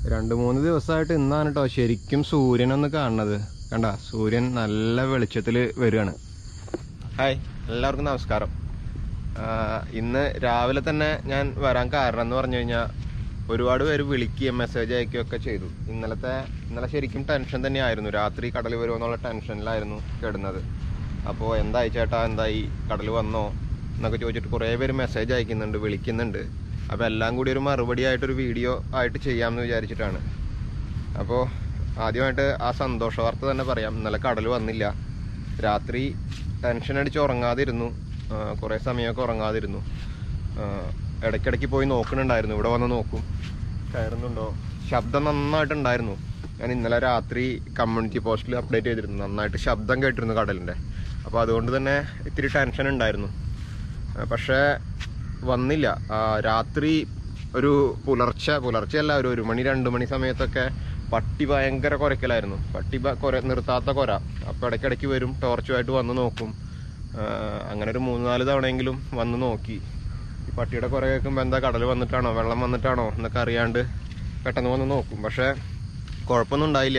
രണ്ട് മൂന്ന് ദിവസമായിട്ട് ഇന്നാണ് കേട്ടോ ശരിക്കും സൂര്യനൊന്ന് കാണുന്നത് കണ്ട സൂര്യൻ നല്ല വെളിച്ചത്തിൽ വരികയാണ് ഹായ് എല്ലാവർക്കും നമസ്കാരം ആ, ഇന്ന് രാവിലെ തന്നെ ഞാൻ വരാൻ കാരണം എന്ന് പറഞ്ഞു കഴിഞ്ഞാൽ ഒരുപാട് പേര് വിളിക്കുകയും മെസ്സേജ് അയക്കുകയൊക്കെ ചെയ്തു ഇന്നലത്തെ ഇന്നലെ ശരിക്കും ടെൻഷൻ തന്നെയായിരുന്നു രാത്രി കടൽ വരുമോ എന്നുള്ള ടെൻഷനിലായിരുന്നു കിടന്നത് അപ്പോൾ എന്തായി ചേട്ടാ എന്തായി കടൽ വന്നോ എന്നൊക്കെ ചോദിച്ചിട്ട് കുറേ പേര് മെസ്സേജ് അയക്കുന്നുണ്ട് വിളിക്കുന്നുണ്ട് അപ്പോൾ എല്ലാം കൂടി ഒരു മറുപടി ആയിട്ടൊരു വീഡിയോ ആയിട്ട് ചെയ്യാമെന്ന് വിചാരിച്ചിട്ടാണ് അപ്പോൾ ആദ്യമായിട്ട് ആ സന്തോഷ വാർത്ത തന്നെ പറയാം ഇന്നലെ കടൽ വന്നില്ല രാത്രി ടെൻഷൻ അടിച്ച് ഉറങ്ങാതിരുന്നു ആ, കുറേ സമയമൊക്കെ ഉറങ്ങാതിരുന്നു ആ, ഇടയ്ക്കിടയ്ക്ക് പോയി നോക്കുന്നുണ്ടായിരുന്നു ഇവിടെ വന്ന് നോക്കും കയറുന്നുണ്ടോ ശബ്ദം നന്നായിട്ടുണ്ടായിരുന്നു ഞാൻ ഇന്നലെ രാത്രി കമ്മ്യൂണിറ്റി പോസ്റ്റിൽ അപ്ഡേറ്റ് ചെയ്തിരുന്നു നന്നായിട്ട് ശബ്ദം കേട്ടിരുന്നു കടലിൻ്റെ അപ്പോൾ അതുകൊണ്ട് തന്നെ ഇത്തിരി ടെൻഷൻ ഉണ്ടായിരുന്നു ആ, പക്ഷേ വന്നില്ല ആ, രാത്രി ഒരു പുലർച്ചെ പുലർച്ചെയല്ല ഒരു ഒരു മണി രണ്ട് മണി സമയത്തൊക്കെ പട്ടി ഭയങ്കര കുരക്കലായിരുന്നു പട്ടി ഭ- കുര നിർത്താത്ത കുര അപ്പോൾ ഇടയ്ക്കിടയ്ക്ക് വരും ടോർച്ചുമായിട്ട് വന്ന് നോക്കും ആ, അങ്ങനെ ഒരു മൂന്ന് നാല് തവണയെങ്കിലും വന്ന് നോക്കി ഈ പട്ടിയുടെ കുര കേൾക്കുമ്പോൾ എന്താ കടൽ വന്നിട്ടാണോ വെള്ളം വന്നിട്ടാണോ എന്നൊക്കെ അറിയാണ്ട് പെട്ടെന്ന് വന്ന് നോക്കും പക്ഷേ കുഴപ്പമൊന്നും ഉണ്ടായില്ല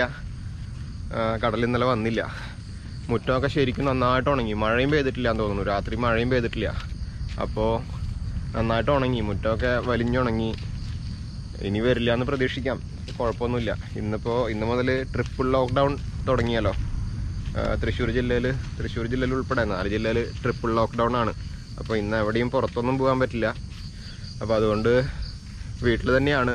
ആ, കടൽ ഇന്നലെ വന്നില്ല മുറ്റമൊക്കെ ശരിക്കും നന്നായിട്ട് ഉണങ്ങി മഴയും പെയ്തിട്ടില്ല എന്ന് തോന്നുന്നു രാത്രി മഴയും പെയ്തിട്ടില്ല അപ്പോൾ നന്നായിട്ട് ഉണങ്ങി മുറ്റമൊക്കെ വലിഞ്ഞുണങ്ങി ഇനി വരില്ല എന്ന് പ്രതീക്ഷിക്കാം കുഴപ്പമൊന്നുമില്ല ഇന്നിപ്പോൾ ഇന്ന് മുതൽ ട്രിപ്പിൾ ലോക്ക്ഡൗൺ തുടങ്ങിയല്ലോ ആ, തൃശ്ശൂർ ജില്ലയിൽ തൃശ്ശൂർ ജില്ലയിൽ ഉൾപ്പെടെ നാല് ജില്ലയിൽ ട്രിപ്പിൾ ലോക്ക്ഡൗൺ ആണ് അപ്പോൾ ഇന്ന് എവിടെയും പുറത്തൊന്നും പോകാൻ പറ്റില്ല അപ്പോൾ അതുകൊണ്ട് വീട്ടിൽ തന്നെയാണ്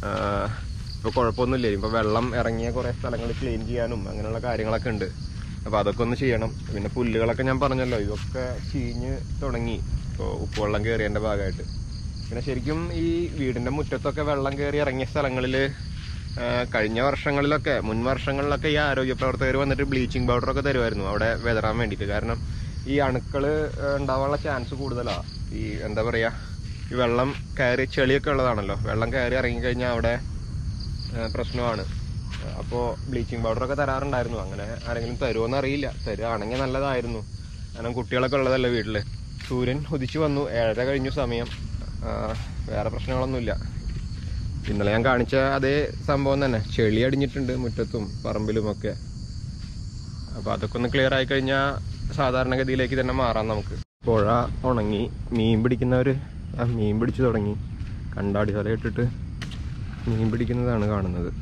ഇപ്പോൾ കുഴപ്പമൊന്നുമില്ല ഇപ്പോൾ വെള്ളം ഇറങ്ങിയ കുറേ സ്ഥലങ്ങൾ ക്ലീൻ ചെയ്യാനും അങ്ങനെയുള്ള കാര്യങ്ങളൊക്കെ ഉണ്ട് അപ്പോൾ അതൊക്കെ ഒന്ന് ചെയ്യണം പിന്നെ പുല്ലുകളൊക്കെ ഞാൻ പറഞ്ഞല്ലോ ഇതൊക്കെ ചീഞ്ഞ് തുടങ്ങി ഇപ്പോൾ ഉപ്പുവെള്ളം കയറിയതിൻ്റെ ഭാഗമായിട്ട് പിന്നെ ശരിക്കും ഈ വീടിൻ്റെ മുറ്റത്തൊക്കെ വെള്ളം കയറി ഇറങ്ങിയ സ്ഥലങ്ങളിൽ കഴിഞ്ഞ വർഷങ്ങളിലൊക്കെ മുൻ വർഷങ്ങളിലൊക്കെ ഈ ആരോഗ്യ പ്രവർത്തകർ വന്നിട്ട് ബ്ലീച്ചിങ് പൗഡറൊക്കെ തരുമായിരുന്നു അവിടെ വിതറാൻ വേണ്ടിയിട്ട് കാരണം ഈ അണുക്കൾ ഉണ്ടാവാനുള്ള ചാൻസ് കൂടുതലാണ് ഈ എന്താ പറയുക ഈ വെള്ളം കയറി ചെളിയൊക്കെ ഉള്ളതാണല്ലോ വെള്ളം കയറി ഇറങ്ങിക്കഴിഞ്ഞാൽ അവിടെ ആ, പ്രശ്നമാണ് അപ്പോൾ ബ്ലീച്ചിങ് പൗഡറൊക്കെ തരാറുണ്ടായിരുന്നു അങ്ങനെ ആരെങ്കിലും തരുമോന്ന് അറിയില്ല തരുവാണെങ്കിൽ നല്ലതായിരുന്നു കാരണം കുട്ടികളൊക്കെ ഉള്ളതല്ലേ വീട്ടിൽ സൂര്യൻ ഉദിച്ചു വന്നു ഏഴര കഴിഞ്ഞു സമയം ആ, വേറെ പ്രശ്നങ്ങളൊന്നുമില്ല ഇന്നലെ ഞാൻ കാണിച്ച അതേ സംഭവം തന്നെ ചെളി അടിഞ്ഞിട്ടുണ്ട് മുറ്റത്തും പറമ്പിലുമൊക്കെ അപ്പോൾ അതൊക്കെ ഒന്ന് ക്ലിയർ ആയി കഴിഞ്ഞാൽ സാധാരണഗതിയിലേക്ക് തന്നെ മാറാം നമുക്ക് പുഴ ഉണങ്ങി മീൻ പിടിക്കുന്നവർ ആ മീൻ പിടിച്ചു തുടങ്ങി കണ്ടാടി തല ഇട്ടിട്ട് മീൻ പിടിക്കുന്നതാണ് കാണുന്നത്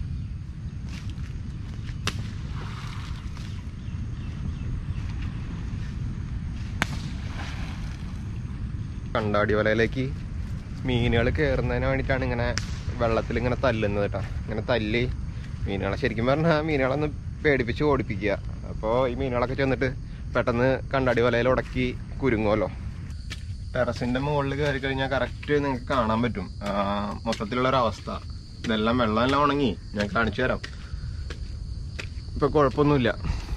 കണ്ടാടി വലയിലേക്ക് മീനുകൾ കയറുന്നതിന് വേണ്ടിയിട്ടാണ് ഇങ്ങനെ വെള്ളത്തിൽ ഇങ്ങനെ തല്ലുന്നത് കേട്ടോ ഇങ്ങനെ തല്ലി മീനുകളെ ശരിക്കും പറഞ്ഞാൽ മീനുകളൊന്ന് പേടിപ്പിച്ച് ഓടിപ്പിക്കുക അപ്പോൾ ഈ മീനുകളൊക്കെ ചെന്നിട്ട് പെട്ടെന്ന് കണ്ടാടി വലയിൽ ഉടക്കി കുരുങ്ങുമല്ലോ ടെറസിന്റെ മുകളിൽ കയറി കഴിഞ്ഞാൽ കറക്റ്റ് നിങ്ങൾക്ക് കാണാൻ പറ്റും ആ, മൊത്തത്തിലുള്ള ഒരു അവസ്ഥ ഇതെല്ലാം വെള്ളം എല്ലാം ഉണങ്ങി ഞാൻ കാണിച്ചു തരാം ഇപ്പൊ കുഴപ്പമൊന്നുമില്ല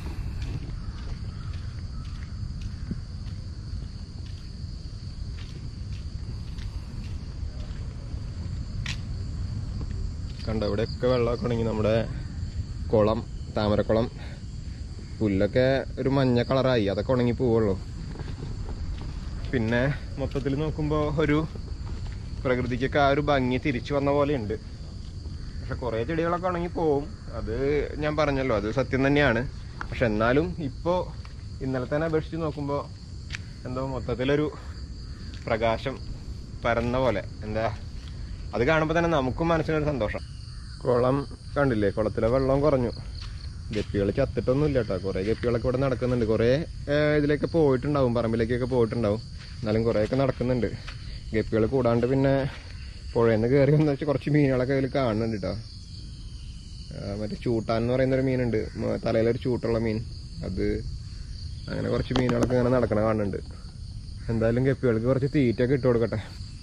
കണ്ടോ ഇവിടെയൊക്കെ വെള്ളമൊക്കെ ഉണങ്ങി നമ്മുടെ കുളം താമരക്കുളം പുല്ലൊക്കെ ഒരു മഞ്ഞ കളറായി അതൊക്കെ ഉണങ്ങി പോവുള്ളൂ പിന്നെ മൊത്തത്തിൽ നോക്കുമ്പോൾ ഒരു പ്രകൃതിക്കൊക്കെ ആ ഒരു ഭംഗി തിരിച്ചു വന്ന പോലെ ഉണ്ട് പക്ഷെ കുറേ ചെടികളൊക്കെ ഉണങ്ങി പോവും അത് ഞാൻ പറഞ്ഞല്ലോ അത് സത്യം തന്നെയാണ് പക്ഷെ എന്നാലും ഇപ്പോൾ ഇന്നലെ തന്നെ അപേക്ഷിച്ച് നോക്കുമ്പോൾ എന്തോ മൊത്തത്തിലൊരു പ്രകാശം പരന്ന പോലെ എന്താ അത് കാണുമ്പോൾ തന്നെ നമുക്കും മനസ്സിനൊരു സന്തോഷം കുളം കണ്ടില്ലേ കുളത്തിലെ വെള്ളം കുറഞ്ഞു ഗപ്പികൾ ചത്തിട്ടൊന്നും ഇല്ല കേട്ടോ കുറേ ഗപ്പികളൊക്കെ ഇവിടെ നടക്കുന്നുണ്ട് കുറേ ഏഹ്, ഇതിലേക്ക് പോയിട്ടുണ്ടാവും പറമ്പിലേക്കൊക്കെ പോയിട്ടുണ്ടാവും എന്നാലും കുറേയൊക്കെ നടക്കുന്നുണ്ട് ഗപ്പികൾ കൂടാണ്ട് പിന്നെ പുഴയിൽ നിന്ന് കയറി വന്ന വെച്ചാൽ കുറച്ച് മീനുകളൊക്കെ അതിൽ കാണുന്നുണ്ട് കേട്ടോ മറ്റേ ചൂട്ടാൻ എന്ന് പറയുന്ന ഒരു മീനുണ്ട് മ- തലയിലൊരു ചൂട്ടുള്ള മീൻ അത് അങ്ങനെ കുറച്ച് മീനുകളൊക്കെ ഇങ്ങനെ നടക്കണ കാണുന്നുണ്ട് എന്തായാലും ഗപ്പികൾക്ക് കുറച്ച് തീറ്റയൊക്കെ ഇട്ട് കൊടുക്കട്ടെ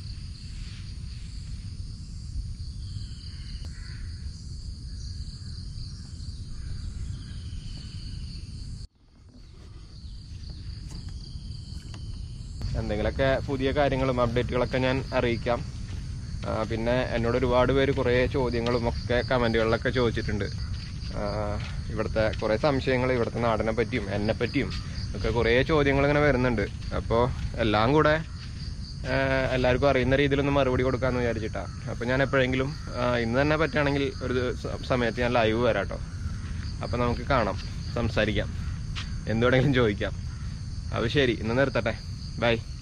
എന്തെങ്കിലുമൊക്കെ പുതിയ കാര്യങ്ങളും അപ്ഡേറ്റുകളൊക്കെ ഞാൻ അറിയിക്കാം ആ, പിന്നെ എന്നോട് ഒരുപാട് പേര് കുറേ ചോദ്യങ്ങളും ഒക്കെ കമൻറ്റുകളിലൊക്കെ ചോദിച്ചിട്ടുണ്ട് ആ, ഇവിടുത്തെ കുറേ സംശയങ്ങൾ ഇവിടുത്തെ നാടിനെ പറ്റിയും എന്നെ പറ്റിയും ഒക്കെ കുറേ ചോദ്യങ്ങൾ ഇങ്ങനെ വരുന്നുണ്ട് അപ്പോൾ എല്ലാം കൂടെ ആഹ് എല്ലാവർക്കും അറിയുന്ന രീതിയിലൊന്ന് മറുപടി കൊടുക്കാമെന്ന് വിചാരിച്ചിട്ടാ അപ്പം ഞാൻ എപ്പോഴെങ്കിലും ആഹ് ഇന്ന് തന്നെ പറ്റുകയാണെങ്കിൽ ഒരു ദിവസ- സമയത്ത് ഞാൻ ലൈവ് വരാം കേട്ടോ അപ്പം നമുക്ക് കാണാം സംസാരിക്കാം എന്തുവേണമെങ്കിലും ചോദിക്കാം അപ്പോൾ ശരി ഇന്ന് നിർത്തട്ടെ ബൈ